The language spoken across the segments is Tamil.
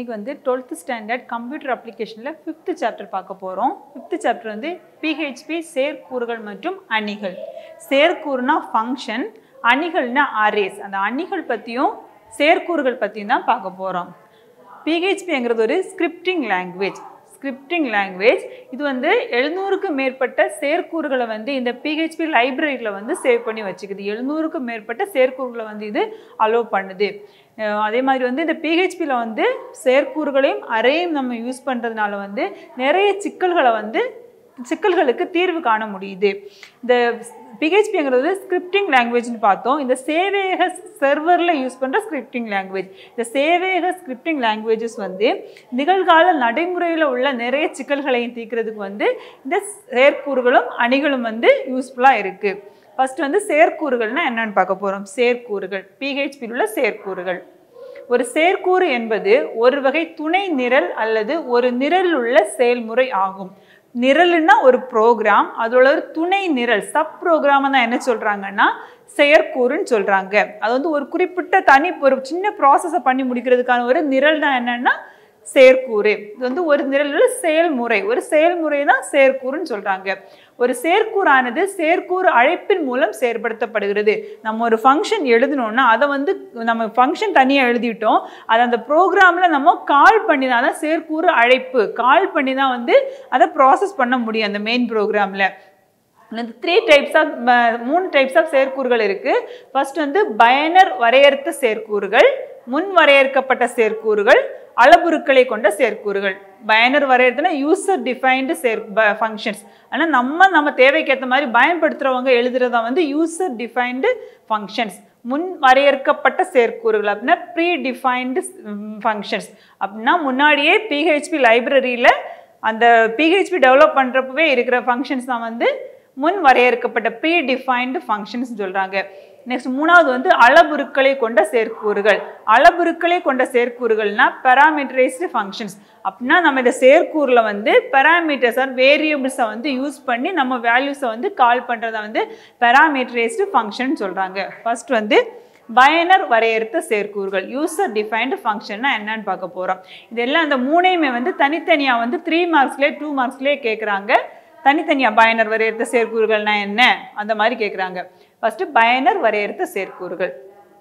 இன்றைக்கி வந்து டுவெல்த்து ஸ்டாண்டர்ட் கம்ப்யூட்டர் அப்ளிகேஷனில் ஃபிஃப்த்து சாப்டர் பார்க்க போகிறோம் ஃபிஃப்த்து சாப்டர் வந்து பிஹெச்பி செயற்கூறுகள் மற்றும் அணிகள் செயற்கூறுனா ஃபங்க்ஷன் அணிகள்னா அரேஸ் அந்த அணிகள் பற்றியும் செயற்கூறுகள் பற்றியும் தான் பார்க்க போகிறோம் பிஹெச்பிங்கிறது ஒரு ஸ்கிரிப்டிங் லாங்குவேஜ் ஸ்கிரிப்டிங் லாங்குவேஜ் இது வந்து எழுநூறுக்கும் மேற்பட்ட செயற்கூறுகளை வந்து இந்த பிஹெச்பி லைப்ரரியில் வந்து சேவ் பண்ணி வச்சுக்குது எழுநூறுக்கும் மேற்பட்ட செயற்கூறுகளை வந்து இது அலோவ் பண்ணுது அஹ் அதே மாதிரி வந்து இந்த பிஹெச்பியில் வந்து செயற்கூறுகளையும் அரையும் நம்ம யூஸ் பண்ணுறதுனால வந்து நிறைய சிக்கல்களை வந்து சிக்கல்களுக்கு தீர்வு காண முடியுது இந்த பிஹெச்பிங்கிறது ஸ்கிரிப்டிங் லாங்குவேஜ்னு பார்த்தோம் இந்த சேவேக சர்வரில் யூஸ் பண்ணுற ஸ்கிரிப்டிங் லாங்குவேஜ் இந்த சேவேக ஸ்கிரிப்டிங் லாங்குவேஜஸ் வந்து நிகழ்கால நடைமுறையில் உள்ள நிறைய சிக்கல்களையும் தீர்க்கிறதுக்கு வந்து இந்த செயற்கூறுகளும் அணிகளும் வந்து யூஸ்ஃபுல்லாக இருக்குது ஃபர்ஸ்ட் வந்து செயற்கூறுகள்னா என்னன்னு பார்க்க போகிறோம் செயற்கூறுகள் பிஹெச்பியில் உள்ள செயற்கூறுகள் ஒரு செயற்கூறு என்பது ஒரு வகை துணை நிரல் அல்லது ஒரு நிரல் உள்ள செயல்முறை ஆகும் நிரல்னா ஒரு ப்ரோக்ராம் அதோட ஒரு துணை நிரல் சப் ப்ரோக்ராமை தான் என்ன சொல்கிறாங்கன்னா செயற்கூறுன்னு சொல்கிறாங்க அது வந்து ஒரு குறிப்பிட்ட தனி ஒரு சின்ன ப்ராசஸை பண்ணி முடிக்கிறதுக்கான ஒரு நிரல் தான் என்னென்னா செயற்கூறு இது வந்து ஒரு நிரல் செயல்முறை ஒரு செயல்முறை தான் செயற்கூறுன்னு சொல்கிறாங்க ஒரு செயற்கூறானது செயற்கூறு அழைப்பின் மூலம் செயற்படுத்தப்படுகிறது நம்ம ஒரு ஃபங்க்ஷன் எழுதணும்னா அதை வந்து நம்ம ஃபங்க்ஷன் தனியாக எழுதிட்டோம் அதை அந்த ப்ரோக்ராமில் நம்ம கால் பண்ணி தான் அதான் செயற்கூறு அழைப்பு கால் பண்ணி தான் வந்து அதை ப்ராசஸ் பண்ண முடியும் அந்த மெயின் ப்ரோக்ராமில் இந்த த்ரீ டைப்ஸ் ஆஃப் மூணு டைப்ஸ் ஆஃப் செயற்கூறுகள் இருக்குது ஃபர்ஸ்ட் வந்து பயனர் வரையறுத்த செயற்கூறுகள் முன் வரையறுக்கப்பட்ட செயற்கூறுகள் அளவுருக்களை கொண்ட செயற்கூறுகள் பயனர் வரையறுத்துனா யூசர் டிஃபைன்டு செயற் ஃபங்க்ஷன்ஸ் ஆனால் நம்ம நம்ம தேவைக்கேற்ற மாதிரி பயன்படுத்துகிறவங்க எழுதுறதா வந்து யூசர் டிஃபைன்டு ஃபங்க்ஷன்ஸ் முன் வரையறுக்கப்பட்ட செயற்கூறுகள் அப்படின்னா ப்ரீ டிஃபைன்டு ஃபங்க்ஷன்ஸ் அப்படின்னா முன்னாடியே பிஹெச்பி லைப்ரரியில் அந்த பிஹெச்பி டெவலப் பண்ணுறப்பவே இருக்கிற ஃபங்க்ஷன்ஸ் தான் வந்து முன் வரையறுக்கப்பட்ட ப்ரீ டிஃபைன்டு ஃபங்க்ஷன்ஸ் சொல்கிறாங்க நெக்ஸ்ட் மூணாவது வந்து அளவுருக்களை கொண்ட செயற்கூறுகள் அளவுருக்களை கொண்ட செயற்கூறுகள்னா பெராமீட்டரைஸ்டு ஃபங்க்ஷன்ஸ் அப்படின்னா நம்ம இந்த செயற்கூறில் வந்து பெராமீட்டர்ஸ் ஆர் வேரியபிள்ஸை வந்து யூஸ் பண்ணி நம்ம வேல்யூஸை வந்து கால் பண்ணுறதை வந்து பெராமீட்டரைஸ்டு ஃபங்க்ஷன் சொல்கிறாங்க ஃபர்ஸ்ட் வந்து பயனர் வரையறுத்த செயற்கூறுகள் யூசர் டிஃபைன்டு ஃபங்க்ஷன்னா என்னன்னு பார்க்க போகிறோம் இதெல்லாம் அந்த மூணையுமே வந்து தனித்தனியாக வந்து த்ரீ மார்க்ஸ்லேயே டூ மார்க்ஸ்லேயே கேட்குறாங்க தனித்தனியாக பயனர் வரையறுத்த செயற்கூறுகள்னா என்ன அந்த மாதிரி கேட்குறாங்க ஃபஸ்ட்டு பயனர் வரையறுத்த செயற்கூறுகள்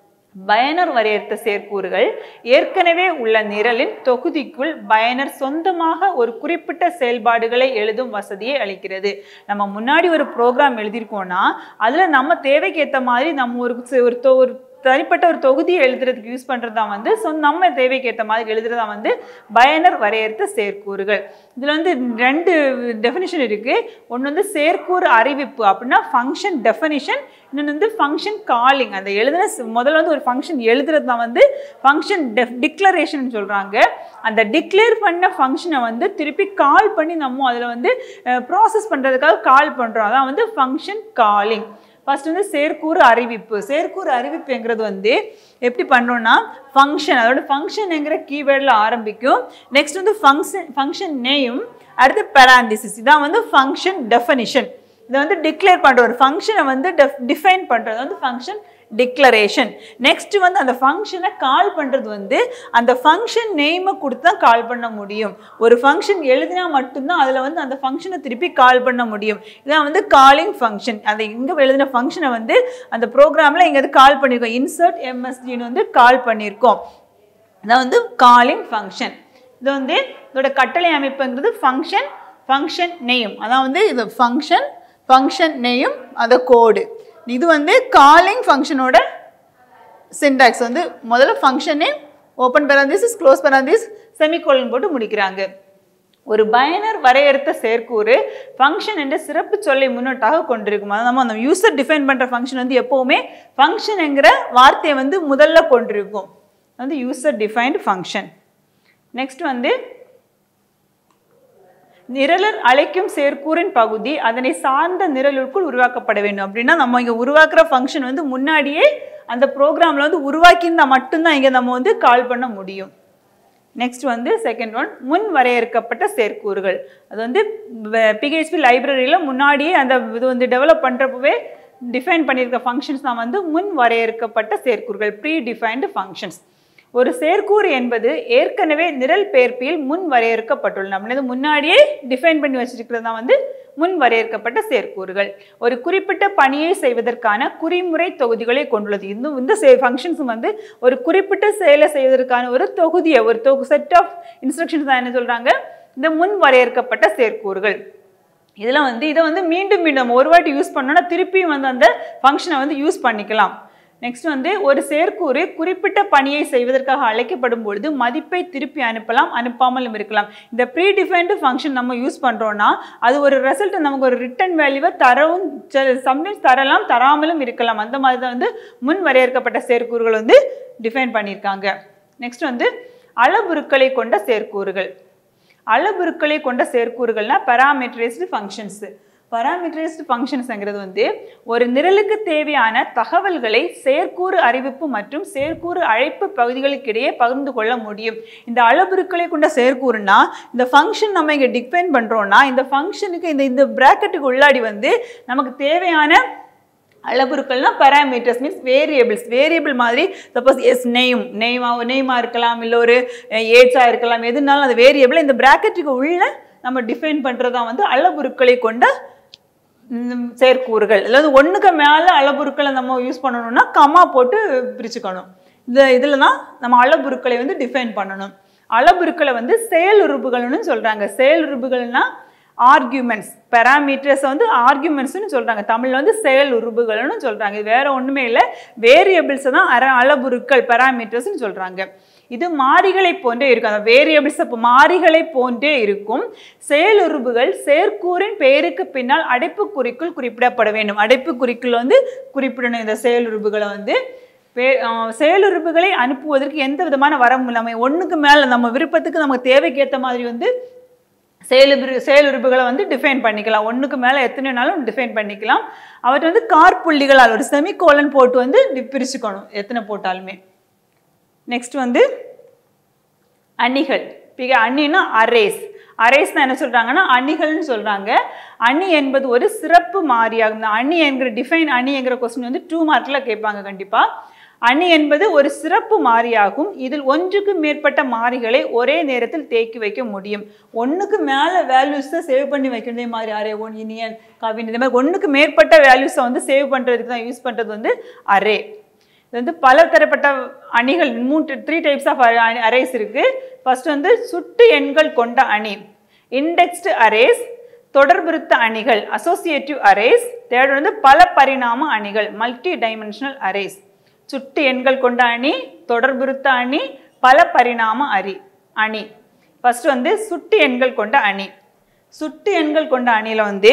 பயனர் வரையறுத்த செயற்கூறுகள் ஏற்கனவே உள்ள நிரலின் தொகுதிக்குள் பயனர் சொந்தமாக ஒரு குறிப்பிட்ட செயல்பாடுகளை எழுதும் வசதியை அளிக்கிறது நம்ம முன்னாடி ஒரு ப்ரோக்ராம் எழுதியிருக்கோம்னா அதில் நம்ம தேவைக்கு ஏற்ற மாதிரி நம்ம ஒரு ஒரு தொ- ஒரு தனிப்பட்ட ஒரு தொகுதியை எழுதுறதுக்கு யூஸ் பண்ணுறது தான் வந்து ஸோ நம்ம தேவைக்கு ஏற்ற மாதிரி எழுதுறது தான் வந்து பயனர் வரையறுத்த செயற்கூறுகள் இதில் வந்து ரெண்டு டெஃபினிஷன் இருக்குது ஒன்று வந்து செயற்கூறு அறிவிப்பு அப்படின்னா ஃபங்க்ஷன் டெஃபினிஷன் இன்னொன்று வந்து ஃபங்க்ஷன் காலிங் அந்த எழுதுன ஸ்- முதல்ல வந்து ஒரு ஃபங்க்ஷன் எழுதுறது தான் வந்து ஃபங்க்ஷன் டெஃப் டிக்ளரேஷன் சொல்கிறாங்க அந்த டிக்ளேர் பண்ண ஃபங்க்ஷனை வந்து திருப்பி கால் பண்ணி நம்ம அதில் வந்து ப்ராசஸ் பண்ணுறதுக்காக கால் பண்ணுறோம் அதான் வந்து ஃபங்க்ஷன் காலிங் ஃபர்ஸ்ட் வந்து செயற்கூறு அறிவிப்பு செயற்கூறு அறிவிப்புங்கிறது வந்து எப்படி பண்ணுறோம்னா ஃபங்க்ஷன் அதோட ஃபங்க்ஷனுங்கிற கீவேர்டில் ஆரம்பிக்கும் நெக்ஸ்ட் வந்து ஃபங்க்ஷன் ஃபங்க்ஷன் நேயும் அடுத்து பெராந்திசிஸ் இதான் வந்து ஃபங்க்ஷன் டெஃபனிஷன் இதை வந்து டிக்ளேர் பண்ணுற ஒரு ஃபங்க்ஷனை வந்து டெஃப் டிஃபைன் பண்ணுறது வந்து ஃபங்க்ஷன் டிக்ளரேஷன் நெக்ஸ்ட் வந்து அந்த ஃபங்க்ஷனை கால் பண்ணுறது வந்து அந்த ஃபங்க்ஷன் நேமை கொடுத்து தான் கால் பண்ண முடியும் ஒரு ஃபங்க்ஷன் எழுதினா மட்டும்தான் அதில் வந்து அந்த ஃபங்க்ஷனை திருப்பி கால் பண்ண முடியும் இதான் வந்து காலிங் ஃபங்க்ஷன் அந்த இங்கே எழுதின ஃபங்க்ஷனை வந்து அந்த ப்ரோக்ராமில் இங்கே வந்து கால் பண்ணியிருக்கோம் இன்சர்ட் எம்எஸ்டின்னு வந்து கால் பண்ணியிருக்கோம் இதான் வந்து காலிங் ஃபங்க்ஷன் இது வந்து இதோட கட்டளை அமைப்புங்கிறது ஃபங்க்ஷன் ஃபங்க்ஷன் நேம் அதான் வந்து இது ஃபங்க்ஷன் ஃபங்க்ஷன் நேம் அந்த கோடு இது வந்து காலிங் ஃபங்க்ஷனோட சின்டாக்ஸ் வந்து முதல்ல function name open parenthesis close parenthesis semicolon போட்டு முடிக்கிறாங்க ஒரு பயனர் வரையறுத்த செயற்கூறு ஃபங்க்ஷன் என்ற சிறப்பு சொல்லை முன்னோட்டாக கொண்டிருக்கும் அதாவது நம்ம அந்த யூசர் டிஃபைன் பண்ணுற ஃபங்க்ஷன் வந்து எப்போவுமே ஃபங்க்ஷனுங்கிற வார்த்தையை வந்து முதல்ல கொண்டிருக்கும் அது வந்து யூசர் டிஃபைன்டு ஃபங்க்ஷன் நெக்ஸ்ட் வந்து நிரலர் அழைக்கும் செயற்கூறின் பகுதி அதனை சார்ந்த நிரலுக்குள் உருவாக்கப்பட வேண்டும் அப்படின்னா நம்ம இங்கே உருவாக்குற ஃபங்க்ஷன் வந்து முன்னாடியே அந்த ப்ரோக்ராமில் வந்து உருவாக்கியிருந்தா மட்டும்தான் இங்கே நம்ம வந்து கால் பண்ண முடியும் நெக்ஸ்ட் வந்து செகண்ட் ஒன் முன் வரையறுக்கப்பட்ட செயற்கூறுகள் அது வந்து பிஹெச்பி லைப்ரரியில் முன்னாடியே அந்த இது வந்து டெவலப் பண்ணுறப்பவே டிஃபைன் பண்ணியிருக்க ஃபங்க்ஷன்ஸ் தான் வந்து முன் வரையறுக்கப்பட்ட செயற்கூறுகள் ப்ரீ டிஃபைன்டு ஃபங்க்ஷன்ஸ் ஒரு செயற்கூறு என்பது ஏற்கனவே நிரல் பெயர்ப்பில் முன் வரையறுக்கப்பட்டுள்ளன அப்படின்னது முன்னாடியே டிஃபைன் பண்ணி வச்சிருக்கிறது தான் வந்து முன் வரையறுக்கப்பட்ட செயற்கூறுகள் ஒரு குறிப்பிட்ட பணியை செய்வதற்கான குறிமுறை தொகுதிகளை கொண்டுள்ளது இன்னும் இந்த ஃபங்க்ஷன்ஸ் வந்து ஒரு குறிப்பிட்ட செயலை செய்வதற்கான ஒரு தொகுதியை ஒரு தொகு செட் ஆஃப் இன்ஸ்ட்ரக்ஷன்ஸ் தான் என்ன சொல்றாங்க இந்த முன் வரையறுக்கப்பட்ட செயற்கூறுகள் இதில் வந்து இதை வந்து மீண்டும் மீண்டும் ஒரு வாட்டி யூஸ் பண்ணோன்னா திருப்பியும் வந்து அந்த ஃபங்க்ஷனை வந்து யூஸ் பண்ணிக்கலாம் நெக்ஸ்ட் வந்து ஒரு செயற்கூறு குறிப்பிட்ட பணியை செய்வதற்காக அழைக்கப்படும் பொழுது மதிப்பை திருப்பி அனுப்பலாம் அனுப்பாமலும் இருக்கலாம் இந்த ப்ரீ டிஃபைன்டு ஃபங்க்ஷன் நம்ம யூஸ் பண்ணுறோன்னா அது ஒரு ரிசல்ட் நமக்கு ஒரு ரிட்டன் வேல்யூவை தரவும் சம்டைம்ஸ் தரலாம் தராமலும் இருக்கலாம் அந்த மாதிரி தான் வந்து முன் வரையறுக்கப்பட்ட செயற்கூறுகள் வந்து டிஃபைன் பண்ணியிருக்காங்க நெக்ஸ்ட் வந்து அளவுருக்களை கொண்ட செயற்கூறுகள் அளவுருக்களை கொண்ட செயற்கூறுகள்னா பராமீட்டரைஸ்டு ஃபங்க்ஷன்ஸு பராமீட்டரைஸ்டு ஃபங்க்ஷன்ஸ்ங்கிறது வந்து ஒரு நிரலுக்கு தேவையான தகவல்களை செயற்கூறு அறிவிப்பு மற்றும் செயற்கூறு அழைப்பு பகுதிகளுக்கிடையே பகிர்ந்து கொள்ள முடியும் இந்த அளவுருக்களை கொண்ட செயற்கூறுனா இந்த ஃபங்க்ஷன் நம்ம இங்கே டிஃபைன் பண்ணுறோன்னா இந்த ஃபங்க்ஷனுக்கு இந்த இந்த ப்ராக்கெட்டுக்கு உள்ளாடி வந்து நமக்கு தேவையான அளவுருக்கள்னா பராமீட்டர்ஸ் மீன்ஸ் வேரியபிள்ஸ் வேரியபிள் மாதிரி சப்போஸ் எஸ் நெய்ம் நெய்மா நெய்மாக இருக்கலாம் இல்லை ஒரு ஏஜாக இருக்கலாம் எதுனாலும் அந்த வேரியபிள் இந்த ப்ராக்கெட்டுக்கு உள்ள நம்ம டிஃபைன் பண்ணுறதா வந்து அளவுருக்களை கொண்ட ம், செயற்கூறுகள் அதாவது ஒன்றுக்கு மேலே அளவுருக்களை நம்ம யூஸ் பண்ணணும்னா கமா போட்டு பிரிச்சுக்கணும் இந்த இதில் தான் நம்ம அளவுருக்களை வந்து டிஃபைன் பண்ணணும் அளவுருக்களை வந்து செயலுறுப்புகள்னு சொல்கிறாங்க செயலுறுப்புகள்னா ஆர்கியூமெண்ட்ஸ் பெராமீட்டர்ஸ் வந்து ஆர்கியூமெண்ட்ஸ்னு சொல்கிறாங்க தமிழில் வந்து செயல் உருபுகள்னு சொல்கிறாங்க இது வேற ஒன்றுமே இல்லை வேரியபிள்ஸை தான் அர அளவுருக்கள் பெராமீட்டர்ஸ்னு சொல்கிறாங்க இது மாறிகளை போன்றே இருக்கும் அந்த வேரியபிள்ஸ் அப்போ மாறிகளை போன்றே இருக்கும் செயலுறுப்புகள் செயற்கூறின் பெயருக்கு பின்னால் அடைப்புக்குறிக்குள் குறிப்பிடப்பட வேண்டும் அடைப்புக்குறிக்குள் வந்து குறிப்பிடணும் இந்த செயலுறுப்புகளை வந்து வே- அஹ் செயலுறுப்புகளை அனுப்புவதற்கு எந்த விதமான வரமும் இல்லாமல் ஒன்றுக்கு மேலே நம்ம விருப்பத்துக்கு நமக்கு தேவைக்கு ஏற்ற மாதிரி வந்து செயலுறு செயலுறுப்புகளை வந்து டிஃபைன் பண்ணிக்கலாம் ஒன்றுக்கு மேலே எத்தனை நாளும் டிஃபைன் பண்ணிக்கலாம் அவற்றை வந்து கார்புள்ளிகளால் ஒரு செமிகோலன் போட்டு வந்து டி- பிரிச்சுக்கணும் எத்தனை போட்டாலுமே நெக்ஸ்ட் வந்து அணிகள் பிக அணின்னா அரேஸ் அரேஸ்னா என்ன சொல்றாங்கன்னா அணிகள்னு சொல்றாங்க அணி என்பது ஒரு சிறப்பு மாறியாகும் இந்த அணி என்கிற டிஃபைன் அணி என்கிற கொஸ்டின் வந்து டூ மார்க்கில் கேட்பாங்க கண்டிப்பா அணி என்பது ஒரு சிறப்பு மாறியாகும் இதில் ஒன்றுக்கு மேற்பட்ட மாறிகளை ஒரே நேரத்தில் தேக்கி வைக்க முடியும் ஒன்றுக்கு மேலே வேல்யூஸை சேவ் பண்ணி வைக்கிறதே மாதிரி அரே ஒன் இனியன் கவின் இந்த மாதிரி ஒன்றுக்கு மேற்பட்ட வேல்யூஸை வந்து சேவ் பண்ணுறதுக்கு தான் யூஸ் பண்ணுறது வந்து அரே இது வந்து பல தரப்பட்ட அணிகள் மூன்று த்ரீ டைப்ஸ் ஆஃப் அரேஸ் இருக்கு ஃபர்ஸ்ட் வந்து சுட்டு எண்கள் கொண்ட அணி இண்டெக்ஸ்டு அரேஸ் தொடர்புறுத்த அணிகள் அசோசியேட்டிவ் அரேஸ் தேர்ட் வந்து பல பரிணாம அணிகள் மல்டி டைமென்ஷனல் அரேஸ் சுட்டு எண்கள் கொண்ட அணி தொடர்புறுத்த அணி பல பரிணாம அரி அணி ஃபர்ஸ்ட் வந்து சுட்டு எண்கள் கொண்ட அணி சுட்டு எண்கள் கொண்ட அணியில வந்து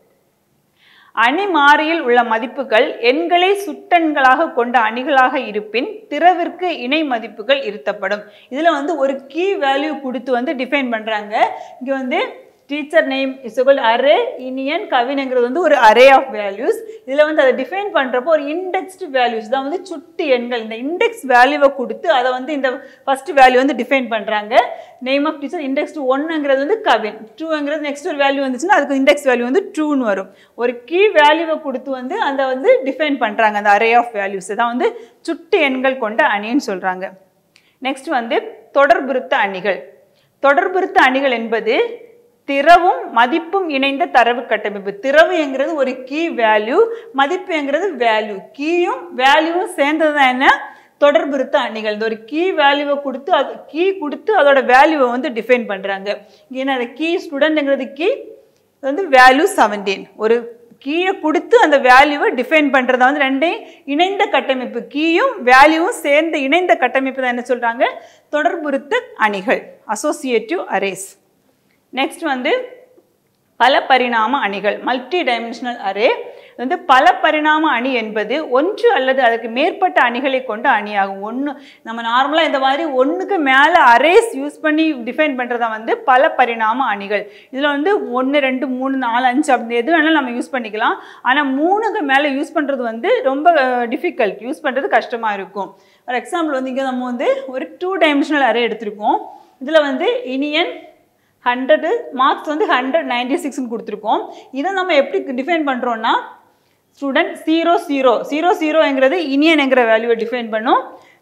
அணி மாறியில் உள்ள மதிப்புகள் எண்களை சுட்டெண்களாக கொண்ட அணிகளாக இருப்பின் திறவிற்கு இணை மதிப்புகள் இருத்தப்படும் இதில் வந்து ஒரு கீ வேல்யூ கொடுத்து வந்து டிஃபைன் பண்ணுறாங்க இங்கே வந்து teacher name is equal array Iniyan கவினுங்கிறது வந்து ஒரு அரே ஆஃப் வேல்யூஸ் இதில் வந்து அதை டிஃபைன் பண்ணுறப்போ ஒரு இண்டெக்ஸ்டு வேல்யூஸ் தான் வந்து சுட்டு எண்கள் இந்த இண்டெக்ஸ் வேல்யூவை கொடுத்து அதை வந்து இந்த ஃபர்ஸ்ட் வேல்யூ வந்து டிஃபைன் பண்ணுறாங்க நேம் ஆஃப் டீச்சர் இண்டெக்ஸ் ஒன்னுங்கிறது வந்து கவின் டூங்கிறது நெக்ஸ்ட் ஒரு வேல்யூ வந்துச்சுன்னா அதுக்கு இண்டெக்ஸ் வேல்யூ வந்து டூன்னு வரும் ஒரு கீ வேல்யூவை கொடுத்து வந்து அதை வந்து டிஃபைன் பண்ணுறாங்க அந்த அரே ஆஃப் வேல்யூஸ் தான் வந்து சுட்டு எண்கள் கொண்ட அணின்னு சொல்கிறாங்க நெக்ஸ்ட் வந்து தொடர்புறுத்த அணிகள் தொடர்புறுத்த அணிகள் என்பது திறவும் மதிப்பும் இணைந்த தரவு கட்டமைப்பு திறவு என்கிறது ஒரு கீ வேல்யூ மதிப்பு என்கிறது வேல்யூ கீயும் வேல்யூவும் சேர்ந்தது தான் என்ன தொடர்புறுத்த அணிகள் இந்த ஒரு கீ வேல்யூவை கொடுத்து அது கீ கொடுத்து அதோட வேல்யூவை வந்து டிஃபைன் பண்ணுறாங்க ஏன்னா அந்த கீ ஸ்டூடெண்ட்ங்கிறது கீ இது வந்து வேல்யூ செவன்டீன் ஒரு கீயை கொடுத்து அந்த வேல்யூவை டிஃபைன் பண்ணுறதா வந்து ரெண்டையும் இணைந்த கட்டமைப்பு கீயும் வேல்யூவும் சேர்ந்த இணைந்த கட்டமைப்பு தான் என்ன சொல்கிறாங்க தொடர்புறுத்த அணிகள் அசோசியேட்டிவ் அரேஸ் நெக்ஸ்ட் வந்து பல பரிணாம அணிகள் மல்டி டைமென்ஷனல் அரே வந்து பல பரிணாம அணி என்பது ஒன்று அல்லது அதுக்கு மேற்பட்ட அணிகளை கொண்ட அணியாகும் ஒன்று நம்ம நார்மலாக இந்த மாதிரி ஒன்றுக்கு மேலே அரேஸ் யூஸ் பண்ணி டிஃபைன் பண்ணுறதா வந்து பல பரிணாம அணிகள் இதில் வந்து ஒன்று ரெண்டு மூணு நாலு அஞ்சு அப்படி எது வேணாலும் நம்ம யூஸ் பண்ணிக்கலாம் ஆனால் மூணுக்கு மேலே யூஸ் பண்ணுறது வந்து ரொம்ப டிஃபிகல்ட் யூஸ் பண்ணுறது கஷ்டமாக இருக்கும் ஃபார் எக்ஸாம்பிள் வந்து இங்கே நம்ம வந்து ஒரு டூ டைமென்ஷனல் அரே எடுத்திருக்கோம் இதில் வந்து இனியன் ஹண்ட்ரடு மார்க்ஸ் வந்து ஹண்ட்ரட் நைன்டி சிக்ஸ்னு கொடுத்துருக்கோம் இதை நம்ம எப்படி டிஃபைன் பண்ணுறோன்னா ஸ்டூடெண்ட் ஜீரோ ஜீரோ ஜீரோ ஜீரோங்கிறது இனியன்ங்கிற வேல்யூவை டிஃபைன் பண்ணும்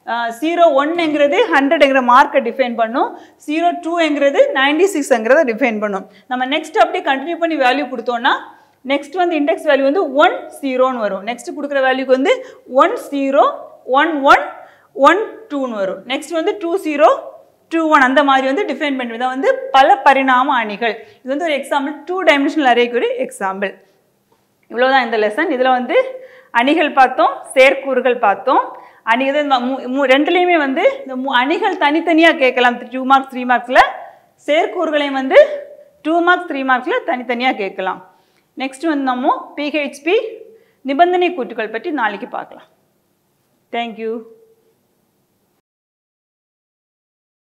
ஜீரோ ஒன்னுங்கிறது ஹண்ட்ரட்ங்கிற மார்க்கை டிஃபைன் பண்ணும் ஜீரோ டூங்கிறது நைன்டி சிக்ஸ்ங்கிறத டிஃபைன் பண்ணும் நம்ம நெக்ஸ்ட் அப்படியே கண்டினியூ பண்ணி வேல்யூ கொடுத்தோம்னா நெக்ஸ்ட் வந்து இண்டெக்ஸ் வேல்யூ வந்து ஒன் ஜீரோன்னு வரும் நெக்ஸ்ட் கொடுக்குற வேல்யூக்கு வந்து one zero one one one டூன்னு வரும் நெக்ஸ்ட் வந்து டூ ஜீரோ டூ ஒன் அந்த மாதிரி வந்து டிஃபைன் பண்ணி தான் வந்து பல பரிணாம அணிகள் இது வந்து ஒரு எக்ஸாம்பிள் டூ டைமென்ஷனல் அரேக்கு ஒரு எக்ஸாம்பிள் இவ்வளோதான் இந்த லெசன் இதில் வந்து அணிகள் பார்த்தோம் செயற்கூறுகள் பார்த்தோம் அணி இது இந்த மூ- மூ- ரெண்டுலேயுமே வந்து இந்த மூ- அணிகள் தனித்தனியாக கேட்கலாம் டூ மார்க்ஸ் த்ரீ மார்க்ஸில் செயற்கூறுகளையும் வந்து டூ மார்க்ஸ் த்ரீ மார்க்ஸில் தனித்தனியாக கேட்கலாம் நெக்ஸ்ட் வந்து நம்ம பிஹெச்பி நிபந்தனை கூட்டுகள் பற்றி நாளைக்கு பார்க்கலாம் தேங்க்யூ